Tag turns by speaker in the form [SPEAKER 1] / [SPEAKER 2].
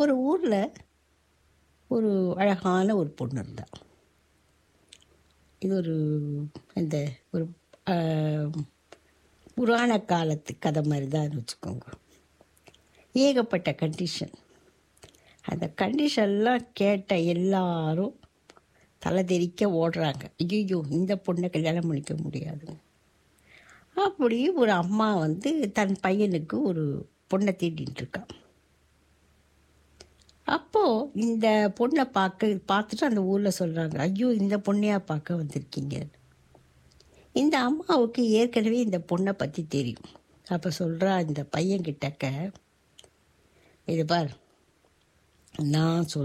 [SPEAKER 1] ஒரு ஊரில் ஒரு அழகான ஒரு பொண்ணு இருந்தா இது ஒரு இந்த ஒரு ஆஹ், புராண காலத்து கதை மாதிரி தான் வச்சுக்கோங்க ஏகப்பட்ட கண்டிஷன் அந்த கண்டிஷன்லாம் கேட்ட எல்லாரும் தலை தெறிக்க ஓடுறாங்க ஐயோ இந்த பொண்ணை கல்யாணம் பண்ணிக்க முடியாதுங்க அப்படி ஒரு அம்மா வந்து தன் பையனுக்கு ஒரு பொண்ணை தேடிட்டு இருக்கா அப்போது இந்த பொண்ணை பார்க்க பார்த்துட்டு அந்த ஊரில் சொல்கிறாங்க ஐயோ இந்த பொண்ணையா பார்க்க வந்திருக்கீங்க இந்த அம்மாவுக்கு ஏற்கனவே இந்த பொண்ணை பற்றி தெரியும் அப்போ சொல்கிறா இந்த பையன்கிட்டக்க இது பார் நான் சொல்